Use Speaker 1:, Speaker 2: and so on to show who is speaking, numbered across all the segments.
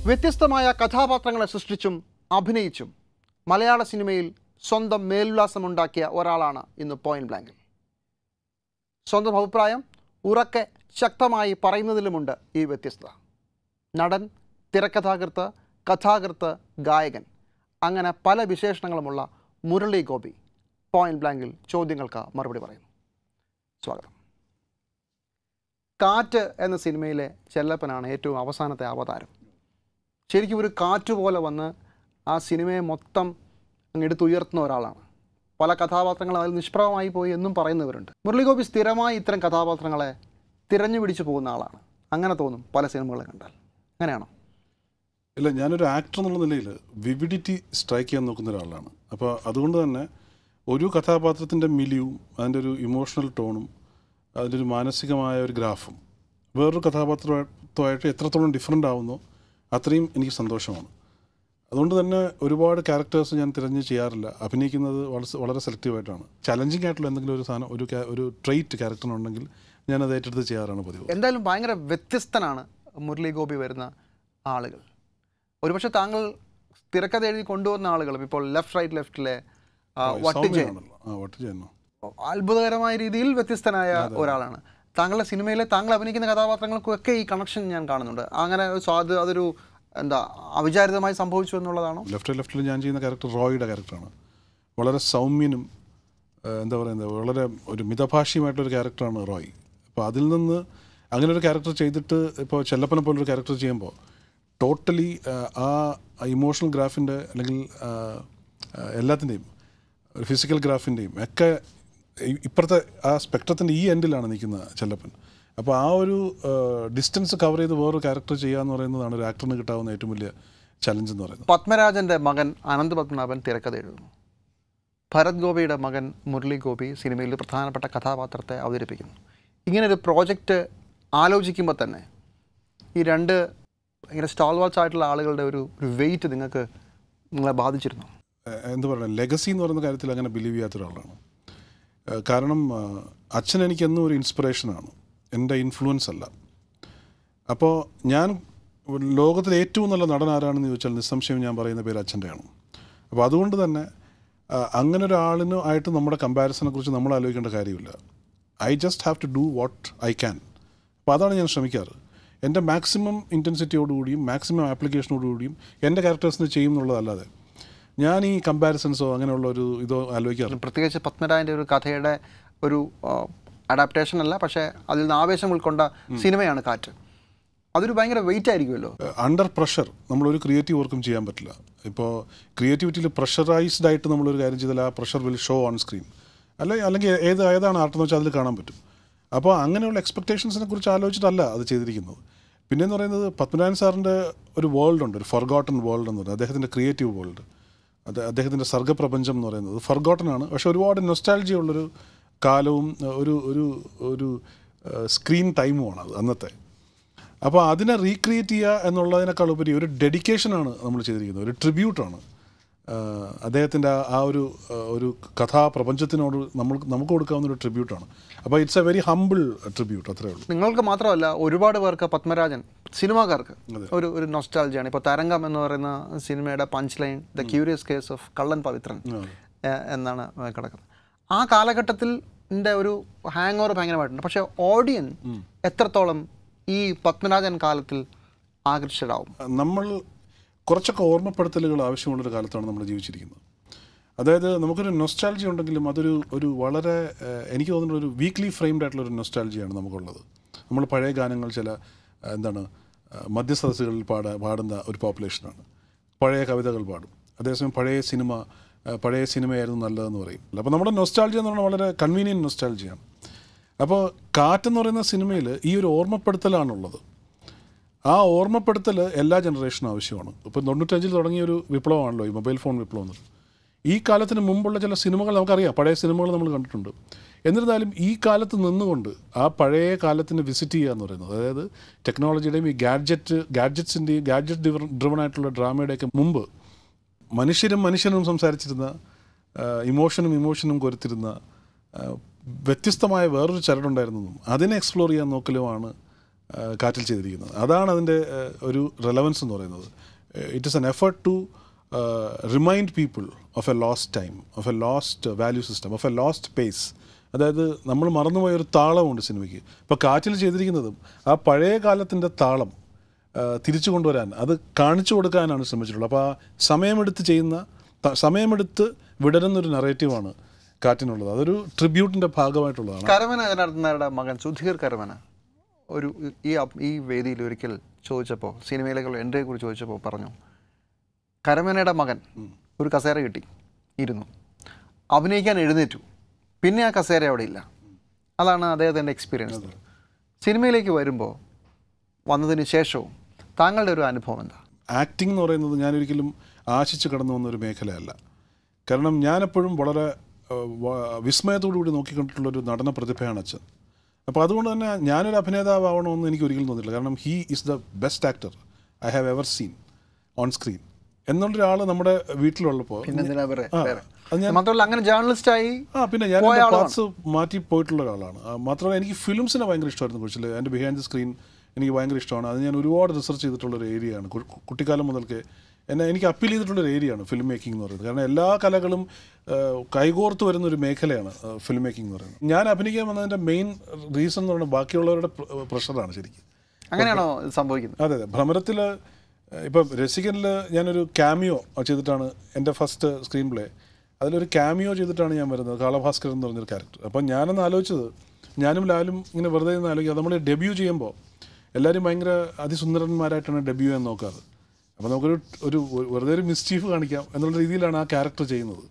Speaker 1: വ്യത്യസ്തമായ കഥാപാത്രങ്ങളെ സൃഷ്ടിച്ചും അഭിനയിച്ചും മലയാള സിനിമയിൽ സ്വന്തം മേൽവിലാസമുണ്ടാക്കിയ ഒരാളാണ് ഇന്ന് പോയിന്റ് ബ്ലാങ്കിൽ സ്വന്തം അഭിപ്രായം ഉറക്കെ ശക്തമായി പറയുന്നതിലുമുണ്ട് ഈ വ്യത്യസ്തത നടൻ തിരക്കഥാകൃത്ത് കഥാകൃത്ത് ഗായകൻ അങ്ങനെ പല വിശേഷണങ്ങളുമുള്ള മുരളി ഗോപി പോയിന്റ് ബ്ലാങ്കിൽ ചോദ്യങ്ങൾക്ക് മറുപടി പറയുന്നു സ്വാഗതം കാറ്റ് എന്ന സിനിമയിലെ ചെല്ലപ്പനാണ് ഏറ്റവും അവസാനത്തെ അവതാരം ശരിക്കും ഒരു കാറ്റ് പോലെ വന്ന് ആ സിനിമയെ മൊത്തം അങ്ങ് എടുത്തുയർത്തുന്ന ഒരാളാണ് പല കഥാപാത്രങ്ങളും അതിൽ നിഷ്പ്രഭമായി പോയി എന്നും പറയുന്നവരുണ്ട് മുരളിഗോപി സ്ഥിരമായി ഇത്തരം കഥാപാത്രങ്ങളെ തിരഞ്ഞു പിടിച്ചു പോകുന്ന ആളാണ് അങ്ങനെ തോന്നും പല സിനിമകളും കണ്ടാൽ അങ്ങനെയാണോ
Speaker 2: ഇല്ല ഞാനൊരു ആക്ടർ എന്നുള്ള നിലയിൽ വിവിഡിറ്റി സ്ട്രൈക്ക് ചെയ്യാൻ നോക്കുന്ന ഒരാളാണ് അപ്പോൾ അതുകൊണ്ട് തന്നെ ഒരു കഥാപാത്രത്തിൻ്റെ മിലിയും അതിൻ്റെ ഒരു ഇമോഷണൽ ടോണും അതിൻ്റെ ഒരു മാനസികമായ ഒരു ഗ്രാഫും വേറൊരു കഥാപാത്രമായിട്ട് എത്രത്തോളം ഡിഫറെൻ്റ് ആവുന്നോ അത്രയും എനിക്ക് സന്തോഷമാണ് അതുകൊണ്ട് തന്നെ ഒരുപാട് ക്യാരക്ടേഴ്സ് ഞാൻ തിരഞ്ഞ് ചെയ്യാറില്ല അഭിനയിക്കുന്നത് വളരെ വളരെ സെലക്റ്റീവായിട്ടാണ് ചലഞ്ചിങ് ആയിട്ടുള്ള എന്തെങ്കിലും ഒരു സാധനം ഒരു ca- ഒരു ട്രെയിറ്റ് ക്യാരക്ടറിനുണ്ടെങ്കിൽ ഞാൻ അത് ഏറ്റെടുത്ത് ചെയ്യാറാണ് പതിവ്
Speaker 1: എന്തായാലും ഭയങ്കര വ്യത്യസ്തനാണ് മുരളി ഗോപി വരുന്ന ആളുകൾ ഒരുപക്ഷെ താങ്കൾ തിരക്കഥ എഴുതി കൊണ്ടുവന്ന ആളുകളും ഇപ്പോൾ ലെഫ്റ്റ് റൈറ്റ് ലെഫ്റ്റിലെ വട്ടിജയൻ
Speaker 2: സൗമ്യനാണല്ലോ ആ വട്ടുചെയ്യുന്നു
Speaker 1: അത്ഭുതകരമായ രീതിയിൽ വ്യത്യസ്തനായ ഒരാളാണ് താങ്കളുടെ സിനിമയിലെ താങ്കൾ അഭിനയിക്കുന്ന കഥാപാത്രങ്ങൾക്കൊക്കെ ഈ കണക്ഷൻ ഞാൻ കാണുന്നുണ്ട് അങ്ങനെ ഒരു സ്വാ- അത് അതൊരു എന്താ അവിചാരിതമായി സംഭവിച്ചു എന്നുള്ളതാണോ
Speaker 2: ലെഫ്റ്റ് ലെഫ്റ്റിൽ ഞാൻ ചെയ്യുന്ന ക്യാരക്ടർ റോയുടെ ക്യാരക്ടറാണ് വളരെ സൗമ്യനും ആ, എന്താ പറയുന്നത് വളരെ ഒരു മിതഭാഷിയുമായിട്ടൊരു ക്യാരക്ടറാണ് റോയ് അപ്പോൾ അതിൽ നിന്ന് അങ്ങനെ ഒരു ക്യാരക്ടർ ചെയ്തിട്ട് ഇപ്പോൾ ചെല്ലപ്പനെ പോലൊരു ക്യാരക്ടർ ചെയ്യുമ്പോൾ ടോട്ടലി ആ ഇമോഷണൽ ഗ്രാഫിൻ്റെ അല്ലെങ്കിൽ ആ, ആ, എല്ലാത്തിൻ്റെയും ഒരു ഫിസിക്കൽ ഗ്രാഫിൻ്റെയും ഒക്കെ ഇ- ഇപ്പുറത്തെ ആ സ്പെക്ട്രത്തിൻ്റെ ഈ എൻഡിലാണ് നിൽക്കുന്ന ചെല്ലപ്പൻ അപ്പോൾ ആ ഒരു ഡിസ്റ്റൻസ് കവർ ചെയ്ത് വേറൊരു ക്യാരക്ടർ ചെയ്യുക എന്ന് പറയുന്നതാണ് ഒരു ആക്ടറിന് കിട്ടാവുന്ന ഏറ്റവും വലിയ ചലഞ്ച് എന്ന് പറയുന്നത്
Speaker 1: പത്മരാജന്റെ മകൻ അനന്ത് പത്മനാഭൻ തിരക്കഥ എഴുതുന്നു ഭരത് ഗോപിയുടെ മകൻ മുരളി ഗോപി സിനിമയിൽ ഒരു പ്രധാനപ്പെട്ട കഥാപാത്രത്തെ അവതരിപ്പിക്കുന്നു ഇങ്ങനെ ഒരു പ്രോജക്റ്റ് ആലോചിക്കുമ്പോൾ തന്നെ ഈ രണ്ട് ഭയങ്കര സ്റ്റാൾവാൾസ് ആയിട്ടുള്ള ആളുകളുടെ ഒരു ഒരു വെയിറ്റ് നിങ്ങൾക്ക് നിങ്ങളെ ബാധിച്ചിരുന്നു
Speaker 2: ഏഹ് എന്താ പറയുക ലെഗസി എന്ന് പറയുന്ന കാര്യത്തിൽ അങ്ങനെ ബിലീവ് ചെയ്യാത്ത ഒരാളാണ് ഏഹ് കാരണം ആഹ് അച്ഛൻ എനിക്ക് എന്നും ഒരു ഇൻസ്പിറേഷനാണ് എൻ്റെ ഇൻഫ്ലുവൻസ് അല്ല അപ്പോൾ ഞാൻ ലോകത്തിലെ ഏറ്റവും നല്ല നടൻ ആരാണെന്ന് ചോദിച്ചാൽ നിസ്സംശയം ഞാൻ പറയുന്ന പേര് അച്ഛൻ്റെയാണ് അപ്പോൾ അതുകൊണ്ട് തന്നെ ആഹ് അങ്ങനെ ഒരാളിന് ആയിട്ട് നമ്മുടെ കമ്പാരിസനെ കുറിച്ച് നമ്മൾ ആലോചിക്കേണ്ട കാര്യമില്ല I just have to do what I can അപ്പോൾ അതാണ് ഞാൻ ശ്രമിക്കാറ് എൻ്റെ മാക്സിമം ഇൻറ്റൻസിറ്റിയോടുകൂടിയും മാക്സിമം ആപ്ലിക്കേഷനോടുകൂടിയും എൻ്റെ ക്യാരക്ടേഴ്സിന് ചെയ്യും എന്നുള്ളതല്ലാതെ ഞാൻ ഈ കമ്പാരിസൺസോ അങ്ങനെയുള്ള ഒരു ഇതോ ആലോചിക്കാറില്ല
Speaker 1: പ്രത്യേകിച്ച് പത്മരാജൻ്റെ ഒരു കഥയുടെ ഒരു അഡാപ്റ്റേഷൻ അല്ല പക്ഷേ അതിൽ നിന്ന് ആവേശം ഉൾക്കൊണ്ട സിനിമയാണ് കാറ്റ് അതൊരു ഭയങ്കര വെയിറ്റ് ആയിരിക്കുമല്ലോ
Speaker 2: അണ്ടർ പ്രഷർ നമ്മളൊരു ക്രിയേറ്റീവ് വർക്കും ചെയ്യാൻ പറ്റില്ല ഇപ്പോൾ ക്രിയേറ്റിവിറ്റിയിൽ പ്രഷറൈസ്ഡ് ആയിട്ട് നമ്മളൊരു കാര്യം ചെയ്താൽ ആ pressure will show on screen അല്ലെ അല്ലെങ്കിൽ ഏത് ഏതാണ് ആർട്ടെന്ന് വെച്ചാൽ അതിൽ കാണാൻ പറ്റും അപ്പോൾ അങ്ങനെയുള്ള എക്സ്പെക്ടേഷൻസിനെ കുറിച്ച് ആലോചിച്ചിട്ടല്ല അത് ചെയ്തിരിക്കുന്നത് പിന്നെന്ന് പറയുന്നത് പത്മനാഭൻ സാറിൻ്റെ ഒരു വേൾഡ് ഉണ്ട് ഒരു ഫർഗോട്ടൺ വേൾഡ് എന്ന് പറയുന്നത് അദ്ദേഹത്തിൻ്റെ ക്രിയേറ്റീവ് വേൾഡ് അത് അദ്ദേഹത്തിൻ്റെ സർഗപ്രപഞ്ചം എന്ന് പറയുന്നത് ഫർഗോട്ടൺ ആണ് പക്ഷെ ഒരുപാട് നൊസ്റ്റാൾജി ഉള്ളൊരു കാലവും ഒരു ഒരു ഒരു സ്ക്രീൻ ടൈമുമാണ് അത് അന്നത്തെ അപ്പോൾ അതിനെ റീക്രിയേറ്റ് ചെയ്യുക എന്നുള്ളതിനേക്കാൾ ഉപരി ഒരു ഡെഡിക്കേഷനാണ് നമ്മൾ ചെയ്തിരിക്കുന്നത് ഒരു ട്രിബ്യൂട്ടാണ് അദ്ദേഹത്തിൻ്റെ ആ- ആ ഒരു ആ, ഒരു കഥാപ്രപഞ്ചത്തിനോട് നമ്മൾ നമുക്ക് കൊടുക്കാവുന്ന ഒരു ട്രിബ്യൂട്ടാണ് അപ്പോൾ it's a very humble tribute അത്രേ ഉള്ളൂ
Speaker 1: നിങ്ങൾക്ക് മാത്രമല്ല ഒരുപാട് പേർക്ക് പത്മരാജൻ സിനിമാക്കാർക്ക് ഒരു ഒരു നൊസ്റ്റാൾജിയാണ് ഇപ്പോൾ തരംഗം എന്ന് പറയുന്ന സിനിമയുടെ punch line the curious case of Kallan Pavithran ഏഹ്, എന്നാണ് കിടക്കുന്നത് ആ കാലഘട്ടത്തിൽ ൻ്റെ ഒരു ഹാങ് ഓവർ ഭയങ്കരമായിട്ടുണ്ട് പക്ഷേ ഓഡിയൻ എത്രത്തോളം ഈ പത്മരാജൻ കാലത്തിൽ ആകർഷിതരാകും
Speaker 2: നമ്മൾ കുറച്ചൊക്കെ ഓർമ്മപ്പെടുത്തലുകൾ ആവശ്യമുള്ളൊരു കാലത്താണ് നമ്മൾ ജീവിച്ചിരിക്കുന്നത് അതായത് നമുക്കൊരു നൊസ്റ്റാൾജി ഉണ്ടെങ്കിലും അതൊരു ഒരു വളരെ ഏഹ്, എനിക്ക് തോന്നുന്ന ഒരു വീക്ക്ലി ഫ്രെയിംഡ് ആയിട്ടുള്ള ഒരു നൊസ്റ്റാൾജിയാണ് നമുക്കുള്ളത് നമ്മൾ പഴയ ഗാനങ്ങൾ ചില ഏഹ്, എന്താണ് ഏഹ്, മധ്യസദസ്സുകളിൽ പാടാ പാടുന്ന ഒരു പോപ്പുലേഷനാണ് പഴയ കവിതകൾ പാടും അതേസമയം പഴയ സിനിമ ഏഹ്, പഴയ സിനിമയായിരുന്നു നല്ലതെന്ന് പറയും അപ്പോൾ നമ്മുടെ നൊസ്റ്റാൾജി എന്ന് പറഞ്ഞാൽ വളരെ കൺവീനിയൻറ്റ് നൊസ്റ്റാൾജിയാണ് അപ്പോൾ കാറ്റെന്ന് പറയുന്ന സിനിമയിൽ ഈ ഒരു ഓർമ്മപ്പെടുത്തലാണുള്ളത് ആ ഓർമ്മപ്പെടുത്തൽ എല്ലാ ജനറേഷനും ആവശ്യമാണ് ഇപ്പോൾ തൊണ്ണൂറ്റഞ്ചിൽ തുടങ്ങിയ ഒരു വിപ്ലവമാണല്ലോ ഈ മൊബൈൽ ഫോൺ വിപ്ലവം എന്നത് ഈ കാലത്തിന് മുമ്പുള്ള ചില സിനിമകൾ നമുക്കറിയാം പഴയ സിനിമകൾ നമ്മൾ കണ്ടിട്ടുണ്ട് എന്നിരുന്നാലും ഈ കാലത്ത് നിന്നുകൊണ്ട് ആ പഴയ കാലത്തിന് വിസിറ്റ് ചെയ്യുക എന്ന് പറയുന്നത് അതായത് ടെക്നോളജിയുടെയും ഈ ഗാഡ്ജറ്റ് ഗാഡ്ജറ്റ്സിൻ്റെയും ഗാഡ്ജറ്റ് ഡ്രിവൺ ആയിട്ടുള്ള ഡ്രാമയുടെയൊക്കെ മുമ്പ് മനുഷ്യരും മനുഷ്യനും സംസാരിച്ചിരുന്ന ഇമോഷനും ഇമോഷനും കൊരുത്തിരുന്ന ആ, വ്യത്യസ്തമായ വേറൊരു ചരടുണ്ടായിരുന്നതും അതിനെ എക്സ്പ്ലോർ ചെയ്യാൻ നോക്കലുമാണ് ആ, കാറ്റിൽ ചെയ്തിരിക്കുന്നത് അതാണ് അതിൻ്റെ ആ, ഒരു റെലവൻസ് എന്ന് പറയുന്നത് it is an effort to remind people of a lost time of a lost value system of a lost pace അതായത് നമ്മൾ മറന്നുപോയ ഒരു താളമുണ്ട് സിനിമയ്ക്ക് ഇപ്പോൾ കാറ്റിൽ ചെയ്തിരിക്കുന്നതും ആ പഴയ കാലത്തിൻ്റെ താളം ആ, തിരിച്ചു കൊണ്ടുവരാൻ അത് കാണിച്ചു കൊടുക്കാനാണ് ശ്രമിച്ചിട്ടുള്ളത് അപ്പോൾ ആ സമയമെടുത്ത് ചെയ്യുന്ന ത- സമയമെടുത്ത് വിടരുന്നൊരു നറേറ്റീവാണ് കാറ്റിനുള്ളത് അതൊരു ട്രിബ്യൂട്ടിൻ്റെ ഭാഗമായിട്ടുള്ളതാണ്
Speaker 1: കരമന ജനാർദ്ദനാരുടെ മകൻ സുധീർ കരമന ഒരു ഈ അപ്- ഈ വേദിയിൽ ഒരിക്കൽ ചോദിച്ചപ്പോൾ സിനിമയിലേക്കുള്ള എൻട്രിയെ കുറിച്ച് ചോദിച്ചപ്പോൾ പറഞ്ഞു കരമനയുടെ മകൻ ഒരു കസേര കിട്ടി ഇരുന്നു അഭിനയിക്കാൻ എഴുന്നേറ്റു പിന്നെ ആ കസേര അവിടെ ഇല്ല അതാണ് അദ്ദേഹത്തിൻ്റെ എക്സ്പീരിയൻസ് സിനിമയിലേക്ക് വരുമ്പോൾ വന്നതിന് ശേഷവും താങ്കളുടെ ഒരു അനുഭവം എന്താ
Speaker 2: ആക്ടിംഗ് എന്ന് പറയുന്നത് ഞാനൊരിക്കലും ആശിച്ച് കടന്നു വന്ന ഒരു മേഖലയല്ല കാരണം ഞാനെപ്പോഴും വളരെ ആ, വ- വിസ്മയത്തോടു കൂടി നോക്കിക്കണ്ടിട്ടുള്ളൊരു നടന പ്രതിഭയാണ് അച്ഛൻ അപ്പോൾ അതുകൊണ്ട് തന്നെ ഞാനൊരു അഭിനേതാവണമെന്ന് എനിക്ക് ഒരിക്കലും തോന്നിയില്ല കാരണം he is the best actor I have ever seen on screen എന്നുള്ളൊരാൾ നമ്മുടെ വീട്ടിലുള്ളപ്പോൾ
Speaker 1: പിന്നെന്തിനാ വേറെ
Speaker 2: ആ,
Speaker 1: വേറെ.
Speaker 2: അത് ഞാൻ
Speaker 1: മാത്രമല്ല അങ്ങനെ ജേർണലിസ്റ്റായി
Speaker 2: ആ പിന്നെ ഞാൻ
Speaker 1: പോയ
Speaker 2: എൻ്റെ
Speaker 1: ആളാണ്.
Speaker 2: പാർട്സ് മാറ്റി പോയിട്ടുള്ള ഒരാളാണ് ആ, മാത്രമല്ല എനിക്ക് ഫിലിംസിനെ ഭയങ്കര ഇഷ്ടമായിരുന്നു കുറിച്ചിൽ എൻ്റെ ബിഹൈൻഡ് ദ സ്ക്രീൻ എനിക്ക് ഭയങ്കര ഇഷ്ടമാണ് അത് ഞാൻ ഒരുപാട് റിസർച്ച് ചെയ്തിട്ടുള്ള ഒരു ഏരിയയാണ് കു- കു- കുട്ടിക്കാലം മുതൽക്ക് എന്നെ എനിക്ക് അപ്പീൽ ചെയ്തിട്ടുള്ള ഒരു ഏരിയയാണ് ഫിലിം മേക്കിംഗ് എന്ന് പറയുന്നത് കാരണം എല്ലാ കലകളും ആ, കൈകോർത്ത് വരുന്ന ഒരു മേഖലയാണ് ഫിലിം മേക്കിംഗ് എന്ന് പറയുന്നത് ഞാൻ അഭിനയിക്കാൻ വന്നതിൻ്റെ മെയിൻ റീസൺ എന്ന് പറയുന്നത് ബാക്കിയുള്ളവരുടെ പ്രഷറാണ് ശരിക്കും
Speaker 1: അങ്ങനെയാണോ ഇത് സംഭവിക്കുന്നത്
Speaker 2: അതെ അതെ ഭ്രമരത്തിൽ ഇപ്പം രസികനിൽ ഞാനൊരു ക്യാമിയോ ചെയ്തിട്ടാണ് എൻ്റെ ഫസ്റ്റ് സ്ക്രീൻ പ്ലേ അതിലൊരു ക്യാമിയോ ചെയ്തിട്ടാണ് ഞാൻ വരുന്നത് കാളഭാസ്കർ എന്ന് പറഞ്ഞൊരു ക്യാരക്ടർ അപ്പം ഞാനൊന്ന് ആലോചിച്ചത് ഞാനും ലാലും ഇങ്ങനെ വെറുതെ ഒന്ന് ആലോചിക്കുക നമ്മൾ ഡെബ്യൂ ചെയ്യുമ്പോൾ എല്ലാവരും ഭയങ്കര അതിസുന്ദരന്മാരായിട്ടാണ് ഡെബ്യൂ ചെയ്യാൻ നോക്കാറ് അപ്പോൾ നമുക്കൊരു ഒരു വെറുതെ ഒരു മിസ്റ്റീഫ് കാണിക്കാം എന്നുള്ള രീതിയിലാണ് ആ ക്യാരക്ടർ ചെയ്യുന്നത്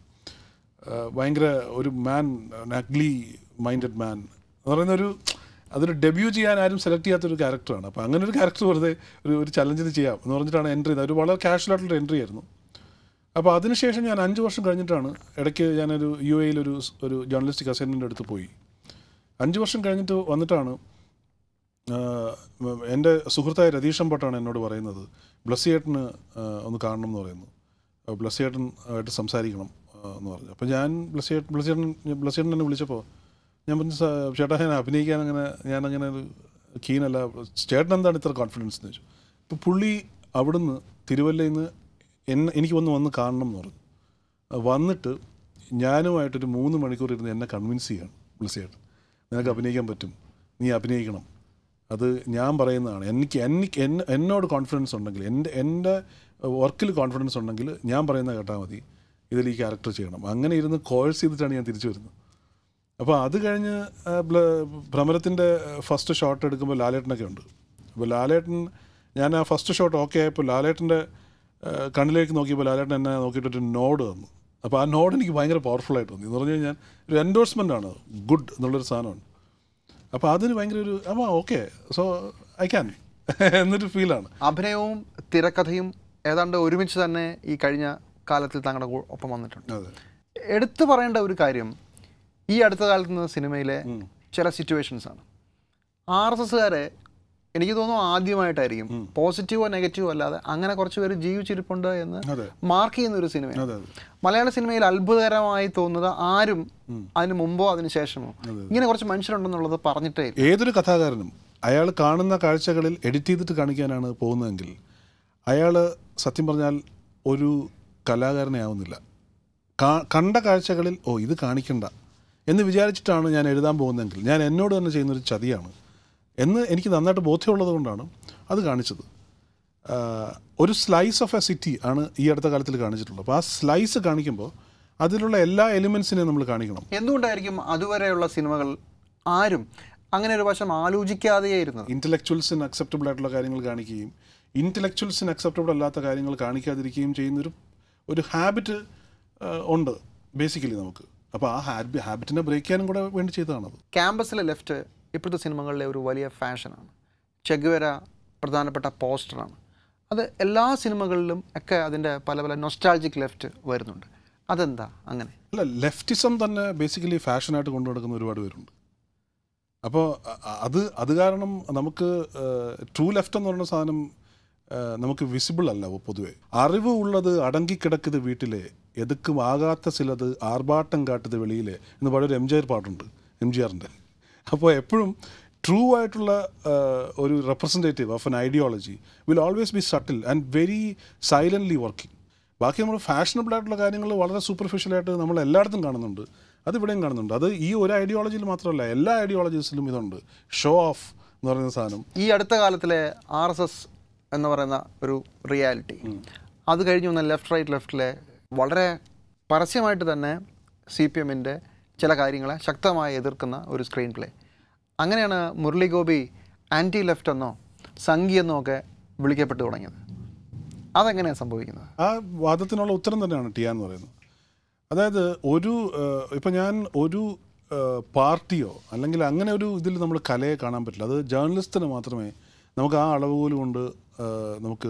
Speaker 2: ആ, ഭയങ്കര ഒരു മാൻ നഗ്ലി മൈൻഡഡ് മാൻ എന്ന് പറയുന്ന ഒരു അതൊരു ഡെബ്യൂ ചെയ്യാൻ ആരും സെലക്ട് ചെയ്യാത്തൊരു ക്യാരക്ടറാണ് അപ്പോൾ അങ്ങനെ ഒരു ക്യാരക്ടർ വെറുതെ ഒരു ഒരു ചലഞ്ചിന് ചെയ്യാം എന്ന് പറഞ്ഞിട്ടാണ് എൻട്രി ചെയ്തത് ഒരു വളരെ കാഷ്വൽ ആയിട്ടുള്ള എൻട്രി ആയിരുന്നു അപ്പോൾ അതിനുശേഷം ഞാൻ അഞ്ച് വർഷം കഴിഞ്ഞിട്ടാണ് ഇടയ്ക്ക് ഞാനൊരു യു എയിൽ ഒരു ഒരു ജേർണലിസ്റ്റിക് അസൈൻമെൻ്റ് അടുത്ത് പോയി അഞ്ച് വർഷം കഴിഞ്ഞിട്ട് വന്നിട്ടാണ് ആഹ് എൻ്റെ സുഹൃത്തായ രതീഷ് അമ്പട്ടാണ് എന്നോട് പറയുന്നത് ബ്ലസ്സിയേട്ടന് ഒന്ന് കാണണം എന്ന് പറയുന്നു അപ്പോൾ ബ്ലസ്സിയേട്ടൻ ആയിട്ട് സംസാരിക്കണം ആഹ് എന്ന് പറഞ്ഞു അപ്പോൾ ഞാൻ ബ്ലസ്സിയേട്ടൻ ബ്ലസ്സിയേട്ടൻ ബ്ലസ്സിയേട്ടൻ എന്നെ വിളിച്ചപ്പോൾ ഞാൻ പറഞ്ഞു "സാ- ചേട്ടാ ഞാൻ അഭിനയിക്കാൻ അങ്ങനെ ഞാൻ അങ്ങനെ ഒരു കീനല്ല ചേട്ടൻ എന്താണ് ഇത്ര കോൺഫിഡൻസ് എന്ന് ചോദിച്ചു അപ്പോൾ പുള്ളി അവിടുന്ന് തിരുവല്ലയിൽ നിന്ന് എന്നെ എനിക്ക് വന്ന് വന്ന് കാണണം എന്ന് പറഞ്ഞു വന്നിട്ട് ഞാനുമായിട്ടൊരു മൂന്ന് മണിക്കൂർ ഇരുന്ന് എന്നെ കൺവിൻസ് ചെയ്യണം ബ്ലസ്സിയേട്ടൻ നിനക്ക് അഭിനയിക്കാൻ പറ്റും നീ അഭിനയിക്കണം അത് ഞാൻ പറയുന്നതാണ് എനിക്ക് എനിക്ക് എന്നെ എന്നോട് കോൺഫിഡൻസ് ഉണ്ടെങ്കിൽ എൻ്റെ എൻ്റെ വർക്കിൽ കോൺഫിഡൻസ് ഉണ്ടെങ്കിൽ ഞാൻ പറയുന്ന കേട്ടാൽ മതി ഇതിൽ ഈ ക്യാരക്ടർ ചെയ്യണം അങ്ങനെ ഇരുന്ന് കോഴ്സ് ചെയ്തിട്ടാണ് ഞാൻ തിരിച്ചു വരുന്നത് അപ്പോൾ അത് കഴിഞ്ഞ് ആ, ബ്ല- ഭ്രമരത്തിൻ്റെ ഫസ്റ്റ് ഷോട്ട് എടുക്കുമ്പോൾ ലാലേട്ടനൊക്കെ ഉണ്ട് അപ്പോൾ ലാലേട്ടൻ ഞാൻ ആ ഫസ്റ്റ് ഷോട്ട് ഓക്കെ ആയപ്പോൾ ലാലേട്ടൻ്റെ ആ, കണ്ണിലേക്ക് നോക്കിയപ്പോൾ ലാലേട്ടൻ എന്നെ നോക്കിയിട്ടൊരു നോഡ് തന്നു അപ്പോൾ ആ നോഡ് എനിക്ക് ഭയങ്കര പവർഫുൾ ആയിട്ട് തോന്നി എന്ന് പറഞ്ഞു കഴിഞ്ഞാൽ ഒരു എൻഡോഴ്സ്മെൻ്റ് ആണ് ഗുഡ് എന്നുള്ളൊരു സാധനമാണ് അപ്പോൾ അതിന് ഭയങ്കര ഒരു അപ്പോൾ ഓക്കെ സോ ഐ ക്യാൻ എന്നൊരു ഫീലാണ്
Speaker 1: അഭിനയവും തിരക്കഥയും ഏതാണ്ട് ഒരുമിച്ച് തന്നെ ഈ കഴിഞ്ഞ കാലത്തിൽ താങ്കളുടെ കൂ- ഒപ്പം വന്നിട്ടുണ്ട്
Speaker 2: അതെ
Speaker 1: എടുത്തു പറയേണ്ട ഒരു കാര്യം ഈ അടുത്ത കാലത്ത് നിന്ന് സിനിമയിലെ ചില സിറ്റുവേഷൻസ് ആണ് ആർ എസ് എസ്സുകാരെ എനിക്ക് തോന്നുന്നു ആദ്യമായിട്ടായിരിക്കും പോസിറ്റീവോ നെഗറ്റീവോ അല്ലാതെ അങ്ങനെ കുറച്ച് പേര് ജീവിച്ചിരിപ്പുണ്ട് എന്ന്
Speaker 2: അതെ
Speaker 1: മാർക്ക് ചെയ്യുന്ന ഒരു സിനിമയാണ്
Speaker 2: അതെ അതെ
Speaker 1: മലയാള സിനിമയിൽ അത്ഭുതകരമായി തോന്നുന്നത് ആരും അതിന് മുമ്പോ അതിന് ശേഷമോ ഇങ്ങനെ കുറച്ച് മനുഷ്യരുണ്ടെന്നുള്ളത് പറഞ്ഞിട്ടേ ഇല്ല.
Speaker 2: ഏതൊരു കഥാകാരനും അയാൾ കാണുന്ന കാഴ്ചകളിൽ എഡിറ്റ് ചെയ്തിട്ട് കാണിക്കാനാണ് പോകുന്നതെങ്കിൽ അയാൾ സത്യം പറഞ്ഞാൽ ഒരു കലാകാരനെ ആവുന്നില്ല കാ- കണ്ട കാഴ്ചകളിൽ ഓ ഇത് കാണിക്കണ്ട എന്ന് വിചാരിച്ചിട്ടാണ് ഞാൻ എഴുതാൻ പോകുന്നതെങ്കിൽ ഞാൻ എന്നോട് തന്നെ ചെയ്യുന്നൊരു ചതിയാണ് എന്ന് എനിക്ക് നന്നായിട്ട് ബോധ്യമുള്ളത് കൊണ്ടാണ് അത് കാണിച്ചത് ആ, ഒരു സ്ലൈസ് ഓഫ് എ സിറ്റി ആണ് ഈ അടുത്ത കാലത്തിൽ കാണിച്ചിട്ടുള്ളത് അപ്പോൾ ആ സ്ലൈസ് കാണിക്കുമ്പോൾ അതിലുള്ള എല്ലാ എലിമെൻസിനെയും നമ്മൾ കാണിക്കണം
Speaker 1: എന്തുകൊണ്ടായിരിക്കും അതുവരെയുള്ള സിനിമകൾ ആരും അങ്ങനെ ഒരു വശം ആലോചിക്കാതെയേ ഇരുന്നത്
Speaker 2: ഇൻ്റലക്ച്വൽസിന് അക്സെപ്റ്റബിൾ ആയിട്ടുള്ള കാര്യങ്ങൾ കാണിക്കുകയും ഇൻ്റലക്ച്വൽസിന് അക്സെപ്റ്റബിൾ അല്ലാത്ത കാര്യങ്ങൾ കാണിക്കാതിരിക്കുകയും ചെയ്യുന്നൊരു ഒരു ഹാബിറ്റ് ഉണ്ട് ബേസിക്കലി നമുക്ക് അപ്പോൾ ആ ഹാബി ഹാബിറ്റിനെ ബ്രേക്ക് ചെയ്യാനും കൂടെ വേണ്ടി ചെയ്തതാണത്
Speaker 1: ക്യാമ്പസിലെ ലെഫ്റ്റ് ഇപ്പോഴത്തെ സിനിമകളിലെ ഒരു വലിയ ഫാഷനാണ് ചെഗുവര പ്രധാനപ്പെട്ട പോസ്റ്ററാണ് അത് എല്ലാ സിനിമകളിലും ഒക്കെ അതിൻ്റെ പല പല നൊസ്റ്റാൾജിക് ലെഫ്റ്റ് വരുന്നുണ്ട് അതെന്താ അങ്ങനെ
Speaker 2: അല്ല ലെഫ്റ്റിസം തന്നെ ബേസിക്കലി ഫാഷനായിട്ട് കൊണ്ടു നടക്കുന്ന ഒരുപാട് പേരുണ്ട് അപ്പോൾ അ- അത് അത് കാരണം നമുക്ക് ട്രൂ ലെഫ്റ്റ് എന്ന് പറയുന്ന സാധനം ആ, നമുക്ക് വിസിബിൾ അല്ല പൊതുവെ അറിവ് ഉള്ളത് അടങ്ങിക്കിടക്കുന്നത് വീട്ടിലെ എതുക്കും ആകാത്ത ചിലത് ആർഭാട്ടം കാട്ടത് വെളിയിലെ എന്ന് പാടൊരു എം ജി ആർ പാട്ടുണ്ട് എം ജി ആറിൻ്റെ അപ്പോൾ എപ്പോഴും ട്രൂ ആയിട്ടുള്ള ആ, ഒരു representative of an ideology will always be subtle and very silently working ബാക്കി നമ്മൾ ഫാഷനബിൾ ആയിട്ടുള്ള കാര്യങ്ങൾ വളരെ സൂപ്പർഫിഷ്യലായിട്ട് നമ്മൾ എല്ലായിടത്തും കാണുന്നുണ്ട് അത് ഇവിടെയും കാണുന്നുണ്ട് അത് ഈ ഒരു ഐഡിയോളജിയിൽ മാത്രമല്ല എല്ലാ ഐഡിയോളജീസിലും ഇതുണ്ട് ഷോ ഓഫ് എന്ന് പറയുന്ന സാധനം
Speaker 1: ഈ അടുത്ത കാലത്തിലെ ആർ എസ് എസ് എന്ന് പറയുന്ന ഒരു റിയാലിറ്റി അത് കഴിഞ്ഞ് വന്ന ലെഫ്റ്റ് റൈറ്റ് ലെഫ്റ്റിലെ വളരെ പരസ്യമായിട്ട് തന്നെ സി പി എമ്മിൻ്റെ ചില കാര്യങ്ങളെ ശക്തമായി എതിർക്കുന്ന ഒരു സ്ക്രീൻ പ്ലേ അങ്ങനെയാണ് മുരളി ഗോപി ആൻറ്റി ലെഫ്റ്റ് എന്നോ സംഘി എന്നോ ഒക്കെ വിളിക്കപ്പെട്ടു തുടങ്ങിയത് അതെങ്ങനെയാണ് സംഭവിക്കുന്നത്
Speaker 2: ആ വാദത്തിനുള്ള ഉത്തരം തന്നെയാണ് ടിയ എന്ന് പറയുന്നത് അതായത് ഒരു ഇപ്പം ഞാൻ ഒരു ആ, പാർട്ടിയോ അല്ലെങ്കിൽ അങ്ങനെ ഒരു ഇതിൽ നമ്മൾ കലയെ കാണാൻ പറ്റില്ല അത് ജേർണലിസ്റ്റിന് മാത്രമേ നമുക്ക് ആ അളവുകോൽ കൊണ്ട് ആ, നമുക്ക്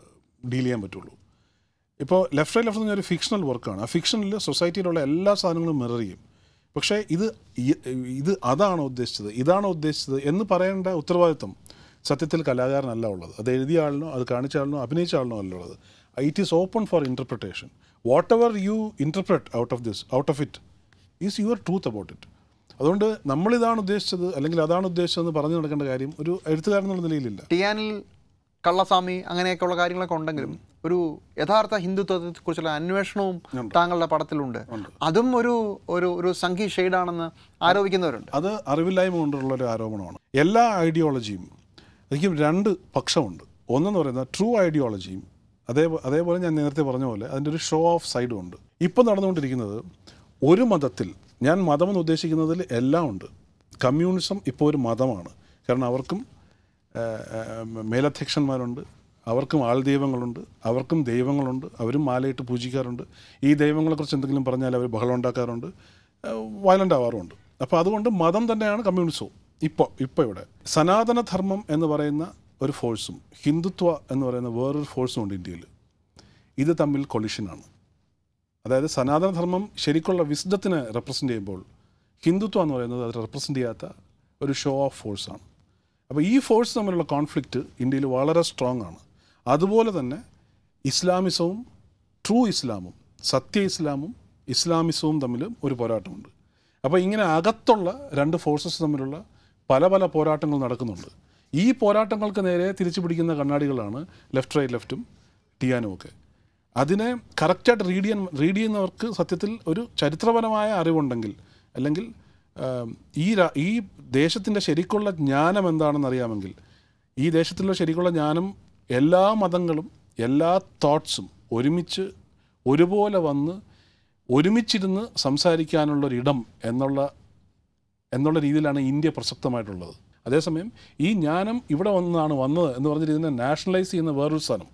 Speaker 2: ഡീൽ ചെയ്യാൻ പറ്റുള്ളൂ ഇപ്പോൾ ലെഫ്റ്റ് റൈറ്റ് ലെഫ്റ്റ് എന്ന് പറഞ്ഞാൽ ഒരു ഫിക്ഷണൽ വർക്കാണ് ആ ഫിക്ഷനിൽ സൊസൈറ്റിയിലുള്ള എല്ലാ സാധനങ്ങളും മിറർ ചെയ്യും പക്ഷേ ഇത് ഈ- ഇത് അതാണോ ഉദ്ദേശിച്ചത് ഇതാണോ ഉദ്ദേശിച്ചത് എന്ന് പറയേണ്ട ഉത്തരവാദിത്വം സത്യത്തിൽ കലാകാരനല്ല ഉള്ളത് അത് എഴുതിയ ആളിനോ അത് കാണിച്ച ആളിനോ അഭിനയിച്ച ആളിനോ അല്ല ഉള്ളത് it is open for interpretation whatever you interpret out of this out of it is your truth about it അതുകൊണ്ട് നമ്മളിതാണ് ഉദ്ദേശിച്ചത് അല്ലെങ്കിൽ അതാണ് ഉദ്ദേശിച്ചതെന്ന് പറഞ്ഞു നടക്കേണ്ട കാര്യം ഒരു എഴുത്തുകാരൻ എന്നുള്ള നിലയിലില്ല
Speaker 1: ടിയാനിൽ കള്ളസ്വാമി അങ്ങനെയൊക്കെയുള്ള കാര്യങ്ങളൊക്കെ ഉണ്ടെങ്കിലും ഒരു യഥാർത്ഥ ഹിന്ദുത്വത്തെ കുറിച്ചുള്ള അന്വേഷണവും താങ്കളുടെ പടത്തിലുണ്ട് അതും ഒരു ഒരു ഒരു സംഘി ഷെയ്ഡാണെന്ന് ആരോപിക്കുന്നവരുണ്ട്
Speaker 2: അത് അറിവില്ലായ്മ കൊണ്ടുള്ള ഒരു ആരോപണമാണ് എല്ലാ ഐഡിയോളജിയും എനിക്കും രണ്ട് പക്ഷമുണ്ട് ഒന്നെന്ന് പറയുന്നത് ട്രൂ ഐഡിയോളജിയും അതേ അതേപോലെ ഞാൻ നേരത്തെ പറഞ്ഞ പോലെ അതിൻ്റെ ഒരു ഷോ ഓഫ് സൈഡും ഉണ്ട് ഇപ്പം നടന്നുകൊണ്ടിരിക്കുന്നത് ഒരു മതത്തിൽ ഞാൻ മതമെന്ന് ഉദ്ദേശിക്കുന്നതിൽ എല്ലാം ഉണ്ട് കമ്മ്യൂണിസം ഇപ്പോൾ ഒരു മതമാണ് കാരണം അവർക്കും ആ, ആ, മേലധ്യക്ഷന്മാരുണ്ട് അവർക്കും ആൾ ദൈവങ്ങളുണ്ട് അവർക്കും ദൈവങ്ങളുണ്ട് അവരും മാലയിട്ട് പൂജിക്കാറുണ്ട് ഈ ദൈവങ്ങളെക്കുറിച്ച് എന്തെങ്കിലും പറഞ്ഞാൽ അവർ ബഹളം ഉണ്ടാക്കാറുണ്ട് വയലൻ്റ് ആവാറുമുണ്ട് അപ്പോൾ അതുകൊണ്ട് മതം തന്നെയാണ് കമ്മ്യൂണിസവും ഇപ്പോൾ ഇപ്പോൾ ഇവിടെ സനാതനധർമ്മം എന്ന് പറയുന്ന ഒരു ഫോഴ്സും ഹിന്ദുത്വ എന്ന് പറയുന്ന വേറൊരു ഫോഴ്സും ഉണ്ട് ഇന്ത്യയിൽ ഇത് തമ്മിൽ കൊളിഷനാണ് അതായത് സനാതനധർമ്മം ശരിക്കുള്ള വിശുദ്ധത്തിനെ റെപ്രസെൻ്റ് ചെയ്യുമ്പോൾ ഹിന്ദുത്വം എന്ന് പറയുന്നത് അത് റെപ്രസെൻ്റ് ചെയ്യാത്ത ഒരു ഷോ ഓഫ് ഫോഴ്സാണ് അപ്പോൾ ഈ ഫോഴ്സ് തമ്മിലുള്ള കോൺഫ്ലിക്റ്റ് ഇന്ത്യയിൽ വളരെ സ്ട്രോങ് ആണ് അതുപോലെ തന്നെ ഇസ്ലാമിസവും ട്രൂ ഇസ്ലാമും സത്യ ഇസ്ലാമും ഇസ്ലാമിസവും തമ്മിൽ ഒരു പോരാട്ടമുണ്ട് അപ്പോൾ ഇങ്ങനെ അകത്തുള്ള രണ്ട് ഫോഴ്സസ് തമ്മിലുള്ള പല പല പോരാട്ടങ്ങൾ നടക്കുന്നുണ്ട് ഈ പോരാട്ടങ്ങൾക്ക് നേരെ തിരിച്ചു പിടിക്കുന്ന കണ്ണാടികളാണ് ലെഫ്റ്റ് റൈറ്റ് ലെഫ്റ്റും ടിയാനും ഒക്കെ അതിനെ കറക്റ്റായിട്ട് റീഡ് ചെയ്യാൻ റീഡ് ചെയ്യുന്നവർക്ക് സത്യത്തിൽ ഒരു ചരിത്രപരമായ അറിവുണ്ടെങ്കിൽ അല്ലെങ്കിൽ ആം, ഈ രാ- ഈ ദേശത്തിൻ്റെ ശരിക്കുള്ള ജ്ഞാനം എന്താണെന്ന് അറിയാമെങ്കിൽ ഈ ദേശത്തിലുള്ള ശരിക്കുള്ള ജ്ഞാനം എല്ലാ മതങ്ങളും എല്ലാ തോട്ട്സും ഒരുമിച്ച് ഒരുപോലെ വന്ന് ഒരുമിച്ചിരുന്ന് സംസാരിക്കാനുള്ളൊരിടം എന്നുള്ള എന്നുള്ള രീതിയിലാണ് ഇന്ത്യ പ്രസക്തമായിട്ടുള്ളത് അതേസമയം ഈ ജ്ഞാനം ഇവിടെ വന്നാണ് വന്നത് എന്ന് പറഞ്ഞിട്ട് ഇതിനെ നാഷണലൈസ് ചെയ്യുന്ന വേറൊരു സ്ഥലം